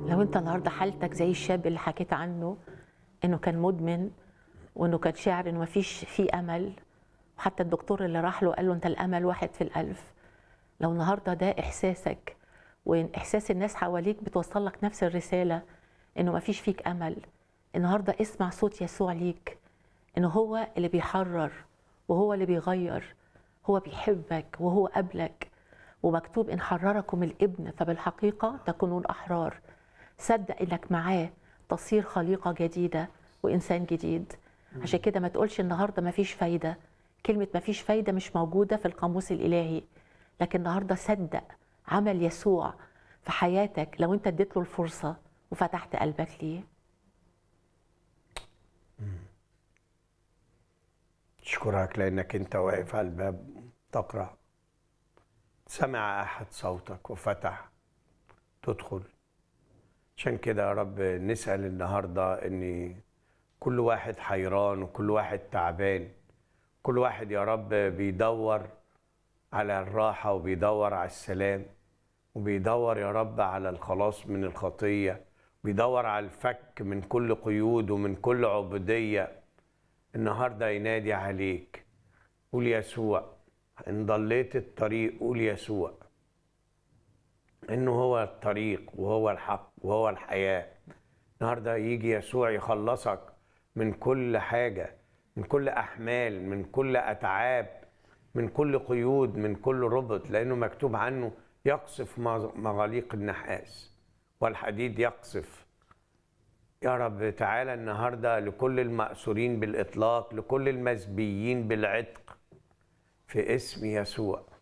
لو انت النهارده حالتك زي الشاب اللي حكيت عنه انه كان مدمن وانه كان شاعر انه مفيش فيه امل وحتى الدكتور اللي راح له قال له انت الامل واحد في الالف لو النهارده ده احساسك واحساس الناس حواليك بتوصل لك نفس الرساله انه مفيش فيك امل النهارده اسمع صوت يسوع ليك انه هو اللي بيحرر وهو اللي بيغير هو بيحبك وهو قبلك ومكتوب ان حرركم الابن فبالحقيقه تكونون احرار صدق انك معاه تصير خليقه جديده وانسان جديد عشان كده ما تقولش النهارده ما فيش فايده كلمه ما فيش فايده مش موجوده في القاموس الالهي لكن النهارده صدق عمل يسوع في حياتك لو انت اديت له الفرصه وفتحت قلبك ليه أشكرك لأنك أنت واقف على الباب تقرأ سمع أحد صوتك وفتح تدخل عشان كده يا رب نسأل النهاردة إن كل واحد حيران وكل واحد تعبان كل واحد يا رب بيدور على الراحة وبيدور على السلام وبيدور يا رب على الخلاص من الخطية بيدور على الفك من كل قيود ومن كل عبودية النهاردة ينادي عليك قول يسوع إن ضليت الطريق قول يسوع إنه هو الطريق وهو الحق وهو الحياة النهاردة يجي يسوع يخلصك من كل حاجة من كل أحمال من كل أتعاب من كل قيود من كل ربط لأنه مكتوب عنه يقصف مغاليق النحاس والحديد يقصف يا رب تعالى النهارده لكل المأسورين بالإطلاق لكل المسبيين بالعتق في اسم يسوع